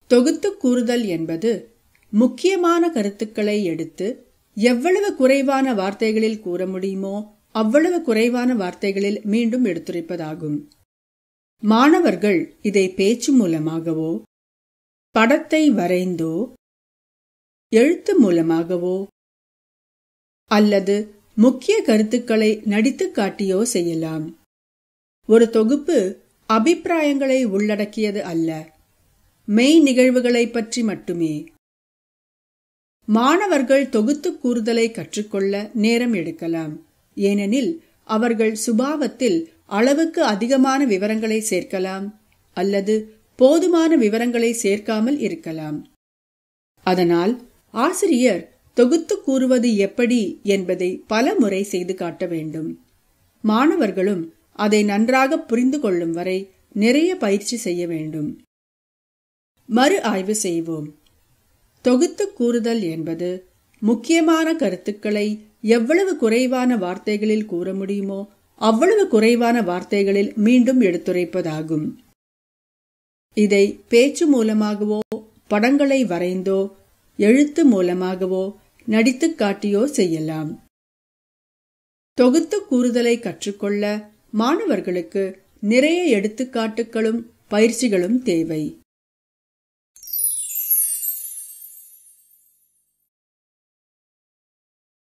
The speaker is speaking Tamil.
தொகுத்து கூறுதல் என்பது முக்கியமான கருத்துக்களை எடுத்து எவ்வளவு குறைவான வார்த்தைகளில் கூற முடியுமோ அவ்வளவு குறைவான வார்த்தைகளில் மீண்டும் எடுத்துரைப்பதாகும் மாணவர்கள் இதை பேச்சு மூலமாகவோ படத்தை வரைந்தோ எழுத்து மூலமாகவோ அல்லது முக்கிய கருத்துக்களை நடித்து காட்டியோ செய்யலாம் ஒரு தொகுப்பு அபிப்பிராயங்களை உள்ளடக்கியது அல்ல மெய் நிகழ்வுகளை பற்றி மட்டுமே மாணவர்கள் தொகுத்து கூறுதலை கற்றுக்கொள்ள நேரம் எடுக்கலாம் ஏனெனில் அவர்கள் சுபாவத்தில் அளவுக்கு அதிகமான விவரங்களை சேர்க்கலாம் அல்லது போதுமான விவரங்களை சேர்க்காமல் இருக்கலாம் அதனால் ஆசிரியர் தொகுத்து கூறுவது எப்படி என்பதை பல முறை செய்து காட்ட வேண்டும் மாணவர்களும் அதை நன்றாக புரிந்து கொள்ளும் வரை நிறைய பயிற்சி செய்ய வேண்டும் மறு ஆய்வு செய்வோம் தொகுத்து கூறுதல் என்பது முக்கியமான கருத்துக்களை எவ்வளவு குறைவான வார்த்தைகளில் கூற முடியுமோ அவ்வளவு குறைவான வார்த்தைகளில் மீண்டும் எடுத்துரைப்பதாகும் இதை பேச்சு மூலமாகவோ படங்களை வரைந்தோ எழுத்து மூலமாகவோ நடித்து காட்டியோ செய்யலாம் தொகுத்து கூறுதலை கற்றுக்கொள்ள மாணவர்களுக்கு நிறைய எடுத்துக்காட்டுகளும் பயிற்சிகளும் தேவை